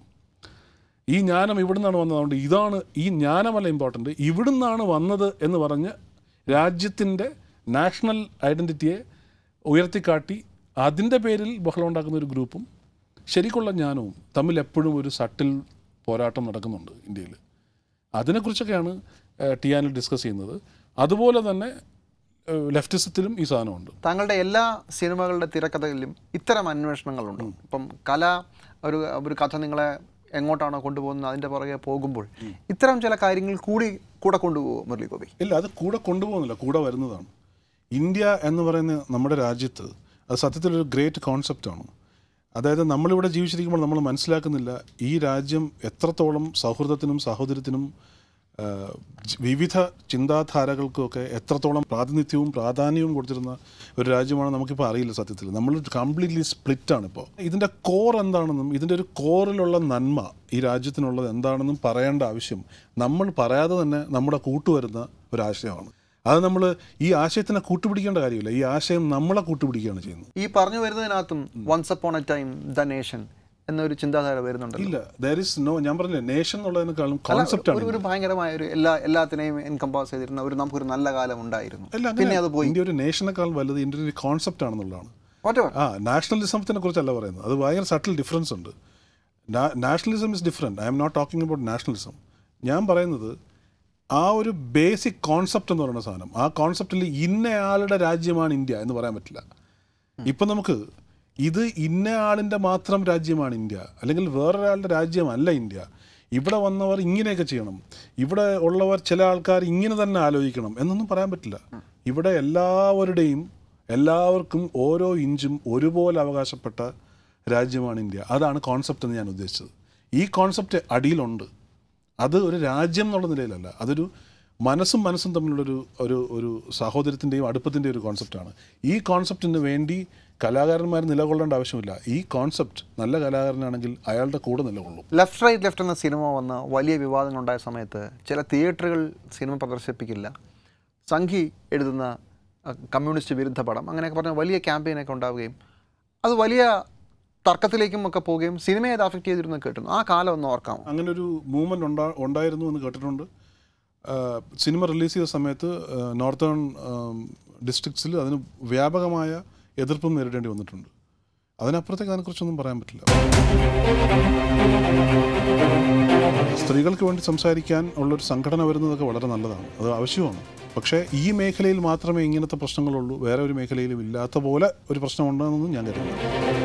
Speaker 2: ഈ ജ്ഞാനം ഇവിടുന്നാണ് വന്നത് അതുകൊണ്ട് ഇതാണ് ഈ ജ്ഞാനമല്ല ഇമ്പോർട്ടൻ്റ് ഇവിടുന്നാണ് വന്നത് എന്ന് പറഞ്ഞ് രാജ്യത്തിൻ്റെ നാഷണൽ ഐഡൻറ്റിറ്റിയെ ഉയർത്തിക്കാട്ടി അതിൻ്റെ പേരിൽ ബഹളം ഉണ്ടാക്കുന്ന ഒരു ഗ്രൂപ്പും ശരിക്കുള്ള ജ്ഞാനവും തമ്മിൽ എപ്പോഴും ഒരു സട്ടിൽ പോരാട്ടം നടക്കുന്നുണ്ട് ഇന്ത്യയിൽ അതിനെക്കുറിച്ചൊക്കെയാണ് ഏഹ്, ടിയാനിൽ ഡിസ്കസ് ചെയ്യുന്നത് അതുപോലെ തന്നെ ഏഹ്, ലെഫ്റ്റിസത്തിലും ഈ സാധനമുണ്ട്
Speaker 1: താങ്കളുടെ എല്ലാ സിനിമകളുടെ തിരക്കഥകളിലും ഇത്തരം അന്വേഷണങ്ങളുണ്ട് ഇപ്പം കല ഒരു ഒരു കഥ നിങ്ങളെ എങ്ങോട്ടാണോ കൊണ്ടുപോകുന്നത് അതിൻ്റെ പുറകെ പോകുമ്പോൾ ഇത്തരം ചില കാര്യങ്ങൾ കൂടി കൂടെ കൊണ്ടുപോകും മുരളി ഗോപി
Speaker 2: ഇല്ല അത് കൂടെ കൊണ്ടുപോകുന്നില്ല കൂടെ വരുന്നതാണ് ഇന്ത്യ എന്ന് പറയുന്ന നമ്മുടെ രാജ്യത്ത് അത് സത്യത്തിൽ ഒരു ഗ്രേറ്റ് കോൺസെപ്റ്റാണ് അതായത് നമ്മളിവിടെ ജീവിച്ചിരിക്കുമ്പോൾ നമ്മൾ മനസ്സിലാക്കുന്നില്ല ഈ രാജ്യം എത്രത്തോളം സൗഹൃദത്തിനും സഹോദരത്തിനും ആ, ജ്- വിവിധ ചിന്താധാരകൾക്കുമൊക്കെ എത്രത്തോളം പ്രാതിനിധ്യവും പ്രാധാന്യവും കൊടുത്തിരുന്ന ഒരു രാജ്യമാണ് നമുക്കിപ്പോൾ അറിയില്ല സത്യത്തിൽ നമ്മൾ കംപ്ലീറ്റ്ലി സ്പ്ലിറ്റാണ് ഇപ്പോൾ ഇതിൻ്റെ കോർ എന്താണെന്നും ഇതിൻ്റെ ഒരു കോറിലുള്ള നന്മ ഈ രാജ്യത്തിനുള്ളത് എന്താണെന്നും പറയേണ്ട ആവശ്യം നമ്മൾ പറയാതെ തന്നെ നമ്മുടെ കൂട്ടുവരുന്ന ഒരു ആശയമാണ് അത് നമ്മൾ ഈ ആശയത്തിനെ കൂട്ടുപിടിക്കേണ്ട കാര്യമില്ല ഈ ആശയം നമ്മളെ കൂട്ടുപിടിക്കുകയാണ് ചെയ്യുന്നത്
Speaker 1: ഈ പറഞ്ഞു വരുന്നതിനകത്തും once upon a time the nation എന്നൊരു ചിന്താധാര വരുന്നുണ്ടല്ലോ
Speaker 2: ഇല്ല ദർ ഇസ് നോ ഞാൻ പറഞ്ഞില്ലേ നേഷൻ എന്നുള്ളതിനേക്കാളും കോൺസെപ്റ്റാണ്
Speaker 1: ഒരു ഒരു ഭയങ്കരമായ ഒരു എല്ലാ എല്ലാത്തിനെയും എൻകംപാസ് ചെയ്തിരുന്ന ഒരു നമുക്കൊരു നല്ല കാലം ഉണ്ടായിരുന്നു
Speaker 2: അല്ല
Speaker 1: പിന്നെ അത് പോയി
Speaker 2: ഇന്ത്യ ഒരു നേഷനേക്കാൾ വലുത് ഇന്ത്യ ഒരു കോൺസെപ്റ്റ് ആണെന്നുള്ളതാണ്
Speaker 1: Whatever.
Speaker 2: ആ നാഷണലിസത്തിനെ കുറിച്ചല്ല പറയുന്നത് അത് ഭയങ്കര സട്ടിൽ ഡിഫറൻസ് ഉണ്ട് nationalism is different I'm not talking about nationalism ഞാൻ പറയുന്നത് ആ ഒരു ബേസിക് കോൺസെപ്റ്റ് എന്ന് പറയുന്ന സാധനം ആ കോൺസെപ്റ്റിൽ ഇന്നയാളുടെ രാജ്യമാണ് ഇന്ത്യ എന്ന് പറയാൻ പറ്റില്ല ഇപ്പം നമുക്ക് ഇത് ഇന്ന ആളിൻ്റെ മാത്രം രാജ്യമാണ് ഇന്ത്യ അല്ലെങ്കിൽ വേറൊരാളുടെ രാജ്യമല്ല ഇന്ത്യ ഇവിടെ വന്നവർ ഇങ്ങനെയൊക്കെ ചെയ്യണം ഇവിടെ ഉള്ളവർ ചില ആൾക്കാർ ഇങ്ങനെ തന്നെ ആലോചിക്കണം എന്നൊന്നും പറയാൻ പറ്റില്ല ഇവിടെ എല്ലാവരുടെയും എല്ലാവർക്കും ഓരോ ഇഞ്ചും ഒരുപോലെ അവകാശപ്പെട്ട രാജ്യമാണ് ഇന്ത്യ അതാണ് കോൺസെപ്റ്റ് എന്ന് ഞാൻ ഉദ്ദേശിച്ചത് ഈ കോൺസെപ്റ്റ് അടിയിലുണ്ട് അത് ഒരു രാജ്യം എന്നുള്ള നിലയിലല്ല അതൊരു മനസ്സും മനസ്സും തമ്മിലുള്ളൊരു ഒരു ഒരു സഹോദരത്തിൻ്റെയും അടുപ്പത്തിൻ്റെയും ഒരു കോൺസെപ്റ്റാണ് ഈ കോൺസെപ്റ്റിന് വേണ്ടി കലാകാരന്മാർ നിലകൊള്ളേണ്ട ആവശ്യമില്ല ഈ കോൺസെപ്റ്റ് നല്ല കലാകാരനാണെങ്കിൽ അയാളുടെ കൂടെ നിലകൊള്ളും
Speaker 1: ലെഫ്റ്റ് റൈറ്റ് ലെഫ്റ്റ് എന്ന സിനിമ വന്ന് വലിയ വിവാദങ്ങളുണ്ടായ സമയത്ത് ചില തിയേറ്ററുകൾ സിനിമ പ്രദർശിപ്പിക്കില്ല സംഘി എഴുതുന്ന അഹ്, കമ്മ്യൂണിസ്റ്റ് വിരുദ്ധ പടം അങ്ങനെയൊക്കെ പറഞ്ഞ വലിയ ക്യാമ്പയിനൊക്കെ ഉണ്ടാവുകയും അത് വലിയ തർക്കത്തിലേക്കും ഒക്കെ പോവുകയും സിനിമയെ അത് അഫക്റ്റ് ചെയ്തിരുന്നു കേട്ടിരുന്നു ആ കാലം ഒന്ന് ഓർക്കാമോ
Speaker 2: അങ്ങനെ ഒരു മൂവ്മെൻറ്റ് ഉണ്ടാ ഉണ്ടായിരുന്നു എന്ന് കേട്ടിട്ടുണ്ട് ആ, സിനിമ റിലീസ് ചെയ്ത സമയത്ത് നോർത്തേൺ ഡിസ്ട്രിക്ട്സിൽ അതിന് വ്യാപകമായ എതിർപ്പും നേരിടേണ്ടി വന്നിട്ടുണ്ട് അതിനപ്പുറത്തേക്ക് അതിനെക്കുറിച്ചൊന്നും പറയാൻ പറ്റില്ല സ്ത്രീകൾക്ക് വേണ്ടി സംസാരിക്കാൻ ഉള്ളൊരു സംഘടന വരുന്നതൊക്കെ വളരെ നല്ലതാണ് അത് ആവശ്യമാണ് പക്ഷേ ഈ മേഖലയിൽ മാത്രമേ ഇങ്ങനത്തെ പ്രശ്നങ്ങളുള്ളൂ വേറെ ഒരു മേഖലയിലും ഇല്ലാത്ത പോലെ ഒരു പ്രശ്നമുണ്ടെന്നൊന്നും ഞാൻ കരുതുന്നു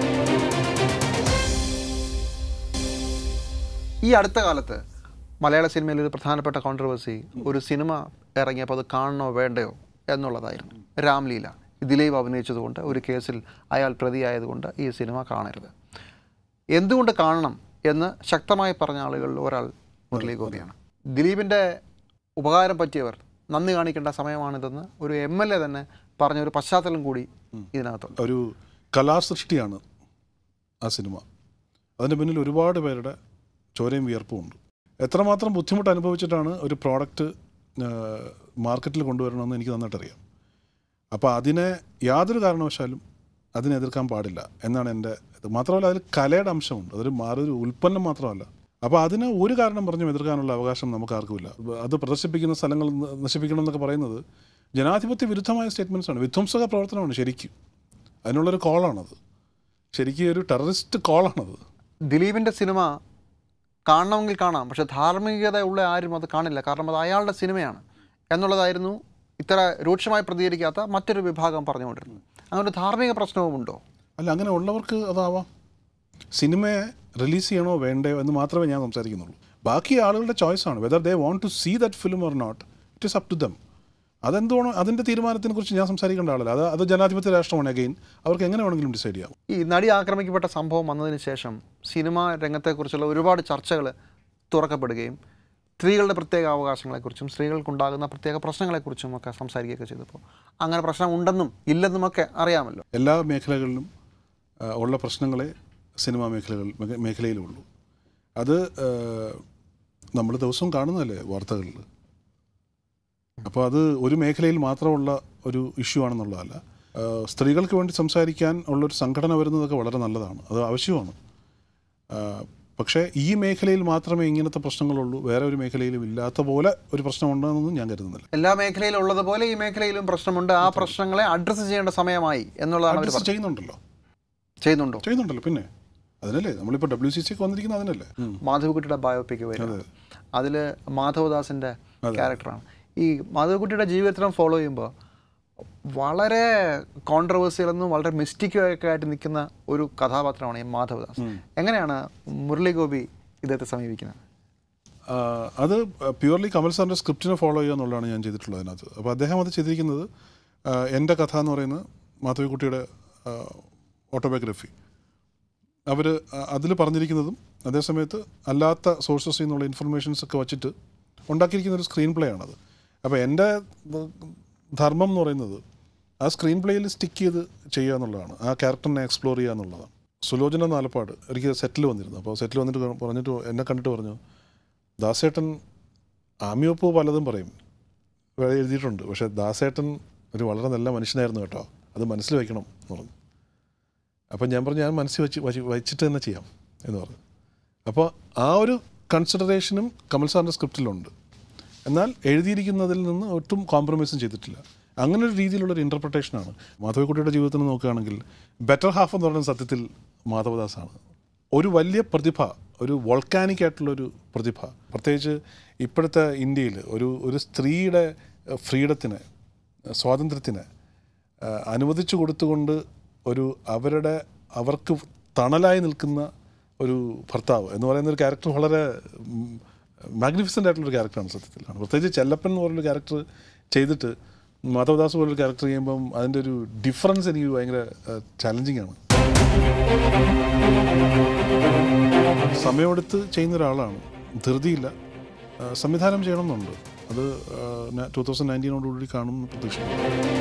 Speaker 1: ഈ അടുത്ത കാലത്ത് മലയാള സിനിമയിൽ ഒരു പ്രധാനപ്പെട്ട കോൺട്രവേഴ്സി ഒരു സിനിമ ഇറങ്ങിയപ്പോൾ അത് കാണണോ വേണ്ടയോ എന്നുള്ളതായിരുന്നു രാംലീല ദിലീപ് അഭിനയിച്ചതുകൊണ്ട് ഒരു കേസിൽ അയാൾ പ്രതിയായതുകൊണ്ട് ഈ സിനിമ കാണരുത് എന്തുകൊണ്ട് കാണണം എന്ന് ശക്തമായി പറഞ്ഞ ആളുകളിൽ ഒരാൾ മുരളി ഗോപിയാണ് ദിലീപിൻ്റെ ഉപകാരം പറ്റിയവർ നന്ദി കാണിക്കേണ്ട സമയമാണിതെന്ന് ഒരു എം എൽ എ തന്നെ പറഞ്ഞ ഒരു പശ്ചാത്തലം കൂടി ഇതിനകത്തുണ്ട്
Speaker 2: ഒരു കലാസൃഷ്ടിയാണ് ആ സിനിമ അതിൻ്റെ പിന്നിൽ ഒരുപാട് പേരുടെ ചോരയും വിയർപ്പും ഉണ്ട് എത്രമാത്രം ബുദ്ധിമുട്ട് അനുഭവിച്ചിട്ടാണ് ഒരു പ്രോഡക്റ്റ് മാർക്കറ്റിൽ കൊണ്ടുവരണമെന്ന് എനിക്ക് നന്നായിട്ട് അറിയാം അപ്പോൾ അതിനെ യാതൊരു കാരണവശാലും അതിനെ എതിർക്കാൻ പാടില്ല എന്നാണ് എൻ്റെ ഇത് മാത്രമല്ല അതിൽ കലയുടെ അംശമുണ്ട് അതൊരു മാറൊരു ഉൽപ്പന്നം മാത്രമല്ല അപ്പോൾ അതിന് ഒരു കാരണം പറഞ്ഞും എതിർക്കാനുള്ള അവകാശം നമുക്ക് ആർക്കുമില്ല അത് പ്രദർശിപ്പിക്കുന്ന സ്ഥലങ്ങൾ ന- നശിപ്പിക്കണം എന്നൊക്കെ പറയുന്നത് ജനാധിപത്യ വിരുദ്ധമായ സ്റ്റേറ്റ്മെൻറ്റ്സ് ആണ് വിധ്വംസക പ്രവർത്തനമാണ് ശരിക്കും അതിനുള്ളൊരു കോളാണത് ശരിക്കും ഒരു ടെററിസ്റ്റ് കോളാണത്
Speaker 1: ദിലീപിൻ്റെ സിനിമ കാണണമെങ്കിൽ കാണാം പക്ഷെ ധാർമ്മികത ഉള്ള ആരും അത് കാണില്ല കാരണം അത് അയാളുടെ സിനിമയാണ് എന്നുള്ളതായിരുന്നു ഇത്ര രൂക്ഷമായി പ്രതികരിക്കാത്ത മറ്റൊരു വിഭാഗം പറഞ്ഞുകൊണ്ടിരുന്നത് അങ്ങനെ ഒരു ധാർമ്മിക പ്രശ്നവുമുണ്ടോ
Speaker 2: അല്ല അങ്ങനെ ഉള്ളവർക്ക് അതാവാം സിനിമയെ റിലീസ് ചെയ്യണോ വേണ്ടയോ എന്ന് മാത്രമേ ഞാൻ സംസാരിക്കുന്നുള്ളൂ ബാക്കി ആളുകളുടെ ചോയ്സാണ് whether they want to see that film or not it is up to them അതെന്തോണോ അതിൻ്റെ തീരുമാനത്തിനെ കുറിച്ച് ഞാൻ സംസാരിക്കേണ്ട ആളല്ല അത് അത് ജനാധിപത്യ രാഷ്ട്രമാണ് അഗെയിൻ അവർക്ക് എങ്ങനെ വേണമെങ്കിലും ഡിസൈഡ് ചെയ്യാം
Speaker 1: ഈ നടി ആക്രമിക്കപ്പെട്ട സംഭവം വന്നതിന് ശേഷം സിനിമാ രംഗത്തെക്കുറിച്ചുള്ള ഒരുപാട് ചർച്ചകൾ തുറക്കപ്പെടുകയും സ്ത്രീകളുടെ പ്രത്യേക അവകാശങ്ങളെക്കുറിച്ചും സ്ത്രീകൾക്കുണ്ടാകുന്ന പ്രത്യേക പ്രശ്നങ്ങളെക്കുറിച്ചും ഒക്കെ സംസാരിക്കുകയൊക്കെ ചെയ്തപ്പോൾ അങ്ങനെ പ്രശ്നം ഉണ്ടെന്നും ഇല്ലെന്നുമൊക്കെ അറിയാമല്ലോ
Speaker 2: എല്ലാ മേഖലകളിലും ആ, ഉള്ള പ്രശ്നങ്ങളെ സിനിമാ മേഖലകൾ മേഖ- മേഖലയിലുള്ളൂ അത് നമ്മൾ ദിവസവും കാണുന്നതല്ലേ വാർത്തകളിൽ അപ്പോൾ അത് ഒരു മേഖലയിൽ മാത്രമുള്ള ഒരു ഇഷ്യൂ ആണെന്നുള്ളതല്ല ആ, സ്ത്രീകൾക്ക് വേണ്ടി സംസാരിക്കാൻ ഉള്ളൊരു സംഘടന വരുന്നതൊക്കെ വളരെ നല്ലതാണ് അത് ആവശ്യമാണ് ആ, പക്ഷേ ഈ മേഖലയിൽ മാത്രമേ ഇങ്ങനത്തെ പ്രശ്നങ്ങളുള്ളൂ വേറെ ഒരു മേഖലയിലും ഇല്ലാത്ത പോലെ ഒരു പ്രശ്നമുണ്ടെന്നൊന്നും ഞാൻ കരുതുന്നില്ല
Speaker 1: എല്ലാ മേഖലയിലും ഉള്ളതുപോലെ ഈ മേഖലയിലും പ്രശ്നമുണ്ട് ആ പ്രശ്നങ്ങളെ അഡ്രസ്സ് ചെയ്യേണ്ട സമയമായി എന്നുള്ളതാണ് അവർ
Speaker 2: അഡ്രസ് ചെയ്യുന്നുണ്ടല്ലോ
Speaker 1: ചെയ്യുന്നുണ്ടോ
Speaker 2: ചെയ്യുന്നുണ്ടല്ലോ പിന്നെ അതിനല്ലേ നമ്മളിപ്പോൾ ഡബ്ല്യു സി സി ഒക്കെ വന്നിരിക്കുന്നത് അതിനല്ലേ
Speaker 1: മാധവക്കുട്ടിയുടെ ബയോപിക് വരും അതിൽ മാധവദാസിൻ്റെ ക്യാരക്ടറാണ് ഈ മാധവക്കുട്ടിയുടെ ജീവിതത്തിലും ഫോളോ ചെയ്യുമ്പോൾ വളരെ കോൺട്രവേഴ്സിയൽ എന്നും വളരെ മിസ്റ്റിക്കും ഒക്കെ ആയിട്ട് നിൽക്കുന്ന ഒരു കഥാപാത്രമാണ് ഈ മാധവദാസ് എങ്ങനെയാണ് മുരളി ഗോപി ഇദ്ദേഹത്തെ സമീപിക്കുന്നത്
Speaker 2: ആ, അത് പ്യുവർലി കമൽ സാറിൻ്റെ സ്ക്രിപ്റ്റിനെ ഫോളോ ചെയ്യുക എന്നുള്ളതാണ് ഞാൻ ചെയ്തിട്ടുള്ളത് അതിനകത്ത് അപ്പോൾ അദ്ദേഹം അത് ചെയ്തിരിക്കുന്നത് ആ, എൻ്റെ കഥ എന്ന് പറയുന്നത് മാധവിക്കുട്ടിയുടെ ഓട്ടോബയോഗ്രഫി അവർ അതിൽ പറഞ്ഞിരിക്കുന്നതും അതേസമയത്ത് അല്ലാത്ത സോഴ്സസിൽ നിന്നുള്ള ഇൻഫർമേഷൻസ് ഒക്കെ വച്ചിട്ട് ഉണ്ടാക്കിയിരിക്കുന്ന ഒരു സ്ക്രീൻ പ്ലേ ആണത് അപ്പോൾ എൻ്റെ ഉം, ധർമ്മം എന്ന് പറയുന്നത് ആ സ്ക്രീൻ പ്ലേയിൽ സ്റ്റിക്ക് ചെയ്ത് ചെയ്യുക എന്നുള്ളതാണ് ആ ക്യാരക്ടറിനെ എക്സ്പ്ലോർ ചെയ്യുക എന്നുള്ളതാണ് സുലോചന നാലപ്പാട് എനിക്ക് സെറ്റിൽ വന്നിരുന്നു അപ്പോൾ സെറ്റിൽ വന്നിട്ട് പറഞ്ഞിട്ട് എന്നെ കണ്ടിട്ട് പറഞ്ഞു ദാസേട്ടൻ ആമിയോപ്പോ പലതും പറയും ഇവിടെ എഴുതിയിട്ടുണ്ട് പക്ഷേ ദാസേട്ടൻ ഒരു വളരെ നല്ല മനുഷ്യനായിരുന്നു കേട്ടോ അത് മനസ്സിൽ വയ്ക്കണം എന്ന് പറഞ്ഞു അപ്പം ഞാൻ പറഞ്ഞു ഞാൻ മനസ്സിൽ വെച്ച് വച്ച് വച്ചിട്ട് തന്നെ ചെയ്യാം എന്ന് പറഞ്ഞു അപ്പോൾ ആ ഒരു കൺസിഡറേഷനും കമൽ സാറിൻ്റെ സ്ക്രിപ്റ്റിലുണ്ട് എന്നാൽ എഴുതിയിരിക്കുന്നതിൽ നിന്ന് ഒട്ടും കോംപ്രമൈസും ചെയ്തിട്ടില്ല അങ്ങനെ ഒരു രീതിയിലുള്ളൊരു ഇൻ്റർപ്രിട്ടേഷനാണ് മാധവക്കുട്ടിയുടെ ജീവിതത്തിന് നോക്കുകയാണെങ്കിൽ ബെറ്റർ ഹാഫ് എന്ന് പറയുന്ന സത്യത്തിൽ മാധവദാസാണ് ഒരു വലിയ പ്രതിഭ ഒരു വോൾക്കാനിക് ആയിട്ടുള്ളൊരു പ്രതിഭ പ്രത്യേകിച്ച് ഇപ്പോഴത്തെ ഇന്ത്യയിൽ ഒരു ഒരു സ്ത്രീയുടെ ഫ്രീഡത്തിന് സ്വാതന്ത്ര്യത്തിന് ആ, അനുവദിച്ചു കൊടുത്തുകൊണ്ട് ഒരു അവരുടെ അവർക്ക് തണലായി നിൽക്കുന്ന ഒരു ഭർത്താവ് എന്ന് പറയുന്ന ഒരു ക്യാരക്ടർ വളരെ മാഗ്നിഫിസൻ്റ് ആയിട്ടുള്ളൊരു ക്യാരക്ടറാണ് സത്യത്തിൽ പ്രത്യേകിച്ച് ചെല്ലപ്പൻ എന്ന് പറയുന്ന ക്യാരക്ടർ ചെയ്തിട്ട് മാധവദാസ് പോലൊരു ക്യാരക്ടർ ചെയ്യുമ്പം അതിൻ്റെ ഒരു ഡിഫറൻസ് എനിക്ക് ഭയങ്കര ചാലഞ്ചിങ് ആണ് സമയമെടുത്ത് ചെയ്യുന്ന ഒരാളാണ് ധൃതിയില്ല ആ, സംവിധാനം ചെയ്യണമെന്നുണ്ട് അത് ടൂ തൗസൻഡ് നയൻറ്റീനോടുകൂടി കാണുമെന്ന് പ്രതീക്ഷിക്കുന്നു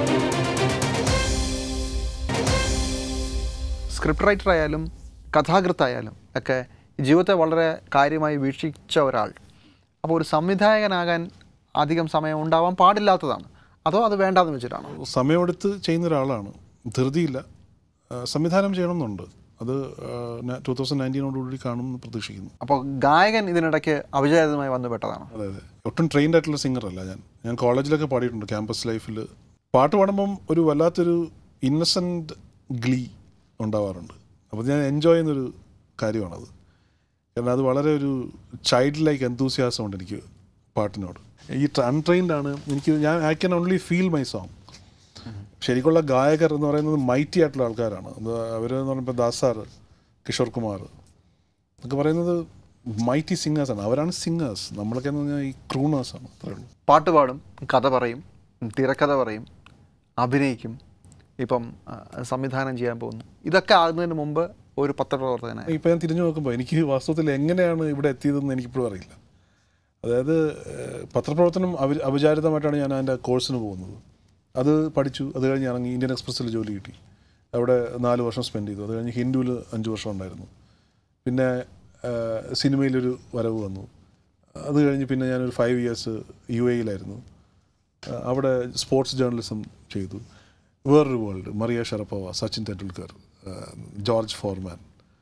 Speaker 1: സ്ക്രിപ്റ്റ് റൈറ്റർ ആയാലും കഥാകൃത്തായാലും ഒക്കെ ജീവിതത്തെ വളരെ കാര്യമായി വീക്ഷിച്ച ഒരാൾ അപ്പോൾ ഒരു സംവിധായകനാകാൻ അധികം സമയം ഉണ്ടാവാൻ പാടില്ലാത്തതാണ് അതോ അത് വേണ്ടാന്ന് വെച്ചിട്ടാണോ
Speaker 2: സമയമെടുത്ത് ചെയ്യുന്ന ഒരാളാണ് ധൃതിയില്ല ആ, സംവിധാനം ചെയ്യണമെന്നുണ്ട് അത് ടൂ തൗസൻഡ് നയൻറ്റീനോടുകൂടി കാണുമെന്ന് പ്രതീക്ഷിക്കുന്നു
Speaker 1: അപ്പോൾ ഗായകൻ ഇതിനിടയ്ക്ക് അവിചാരിതമായി വന്നു പെട്ടതാണ്
Speaker 2: അതെ അതെ ഒട്ടും ട്രെയിൻഡ് ആയിട്ടുള്ള സിംഗർ അല്ല ഞാൻ ഞാൻ കോളേജിലൊക്കെ പാടിയിട്ടുണ്ട് ക്യാമ്പസ് ലൈഫിൽ പാട്ട് പാടുമ്പം ഒരു വല്ലാത്തൊരു ഇന്നസെൻ്റ് ഗ്ലീ ഉണ്ടാവാറുണ്ട് അപ്പോൾ ഞാൻ എൻജോയ് ചെയ്യുന്നൊരു കാര്യമാണത് കാരണം അത് വളരെ ഒരു ചൈൽഡ് ലൈക്ക് എന്തൂസിയാസം ഉണ്ട് എനിക്ക് പാട്ടിനോട് ഈ അൺട്രെയിൻഡ് ആണ് എനിക്ക് ഞാൻ I can only feel my song ശരിക്കുള്ള ഗായകർ എന്ന് പറയുന്നത് മൈറ്റി ആയിട്ടുള്ള ആൾക്കാരാണ് അവരെന്ന് പറയുമ്പോൾ ദാസാർ കിഷോർ കുമാർ എന്നൊക്കെ പറയുന്നത് മൈറ്റി സിംഗേഴ്സാണ് അവരാണ് സിംഗേഴ്സ് നമ്മളൊക്കെ എന്ന് പറഞ്ഞാൽ ഈ ക്രൂണേഴ്സാണ് അത്രേ ഉള്ളൂ
Speaker 1: പാട്ട് പാടും കഥ പറയും തിരക്കഥ പറയും അഭിനയിക്കും ഇപ്പം ആ, സംവിധാനം ചെയ്യാൻ പോകുന്നു ഇതൊക്കെ ആകുന്നതിന് മുമ്പ് ഒരു പത്രപ്രവർത്തകനായി
Speaker 2: ഇപ്പം ഞാൻ തിരിഞ്ഞു നോക്കുമ്പോൾ എനിക്ക് വാസ്തവത്തിൽ എങ്ങനെയാണ് ഇവിടെ എത്തിയതെന്ന് എനിക്കിപ്പോഴും അറിയില്ല അതായത് ഏഹ്, പത്രപ്രവർത്തനം അവ അവിചാരിതമായിട്ടാണ് ഞാൻ അതിൻ്റെ കോഴ്സിന് പോകുന്നത് അത് പഠിച്ചു അത് കഴിഞ്ഞ് ഇറങ്ങി ഇന്ത്യൻ എക്സ്പ്രസ്സിൽ ജോലി കിട്ടി അവിടെ നാല് വർഷം സ്പെൻഡ് ചെയ്തു അത് കഴിഞ്ഞ് ഹിന്ദുവിൽ അഞ്ച് വർഷം ഉണ്ടായിരുന്നു പിന്നെ ഏഹ്, സിനിമയിലൊരു വരവ് വന്നു അത് കഴിഞ്ഞ് പിന്നെ ഞാനൊരു ഫൈവ് ഇയേഴ്സ് യു എയിലായിരുന്നു ഏഹ്, അവിടെ സ്പോർട്സ് ജേർണലിസം ചെയ്തു വേറൊരു world Maria Sharapova Sachin Tendulkar ഏഹ്, George Foreman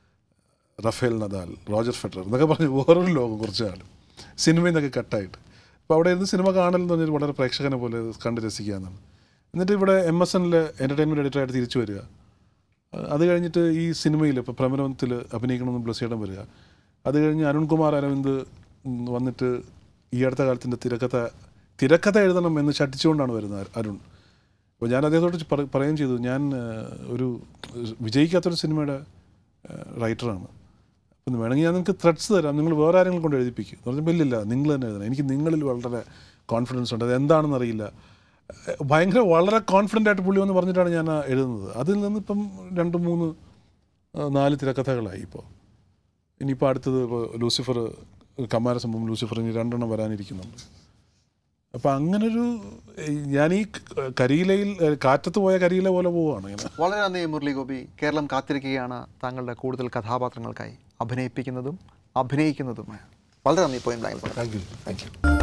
Speaker 2: Rafael Nadal Roger Federer എന്നൊക്കെ പറഞ്ഞ് വേറൊരു ലോകം കുറച്ച് കാലം സിനിമയിൽ നിന്നൊക്കെ കട്ടായിട്ട് അപ്പോൾ അവിടെ ഇരുന്ന് സിനിമ കാണൽ എന്ന് പറഞ്ഞാൽ വളരെ പ്രേക്ഷകനെ പോലെ കണ്ട് രസിക്കുക എന്നാണ് എന്നിട്ട് ഇവിടെ എം എസ് എന്നിൽ എൻ്റർടൈൻമെൻറ്റ് എഡിറ്ററായിട്ട് തിരിച്ചു വരിക അഹ് അത് കഴിഞ്ഞിട്ട് ഈ സിനിമയിൽ ഇപ്പോൾ പ്രമരത്തിൽ അഭിനയിക്കണമെന്ന് ബ്ലസ്സിയിടം വരിക അത് കഴിഞ്ഞ് അരുൺകുമാർ അരവിന്ദ് ഉം, വന്നിട്ട് ഈ അടുത്ത കാലത്തിൻ്റെ തിരക്കഥ തിരക്കഥ എഴുതണം എന്ന് ശഠിച്ചുകൊണ്ടാണ് വരുന്നത് അരുൺ അപ്പോൾ ഞാൻ അദ്ദേഹത്തോട് പറ- പറയുകയും ചെയ്തു ഞാൻ ഏഹ്, ഒരു വിജയിക്കാത്തൊരു സിനിമയുടെ റൈറ്ററാണ് അപ്പം വേണമെങ്കിൽ ഞാൻ നിങ്ങൾക്ക് ത്രെഡ്സ് തരാം നിങ്ങൾ വേറെ ആരെങ്കിലും കൊണ്ട് എഴുതിപ്പിക്കും എന്ന് പറഞ്ഞപ്പോൾ ഇല്ലില്ല നിങ്ങൾ തന്നെ എഴുതണം എനിക്ക് നിങ്ങളിൽ വളരെ കോൺഫിഡൻസ് ഉണ്ട് അത് എന്താണെന്ന് അറിയില്ല ഏഹ്, ഭയങ്കര വളരെ കോൺഫിഡൻ്റ് ആയിട്ട് പുള്ളി എന്ന് പറഞ്ഞിട്ടാണ് ഞാൻ ആ എഴുതുന്നത് അതിൽ നിന്ന് ഇപ്പം രണ്ട് മൂന്ന് ആ, നാല് തിരക്കഥകളായി ഇപ്പോൾ ഇനിയിപ്പോൾ അടുത്തത് ഇപ്പോൾ ലൂസിഫർ കമാര സംഭവം ലൂസിഫർ ഇനി രണ്ടെണ്ണം വരാനിരിക്കുന്നുണ്ട് അപ്പം അങ്ങനൊരു ഏഹ്, ഞാൻ ഈ ക- കരിയിലയിൽ ഏഹ്, കാറ്റത്ത് പോയ കരിയില പോലെ പോവുകയാണ് ഇങ്ങനെ
Speaker 1: വളരെ നന്ദി മുരളി ഗോപി കേരളം കാത്തിരിക്കുകയാണ് താങ്കളുടെ കൂടുതൽ കഥാപാത്രങ്ങൾക്കായി അഭിനയിപ്പിക്കുന്നതും അഭിനയിക്കുന്നതുമായ വളരെ നന്ദി point
Speaker 2: thank you thank U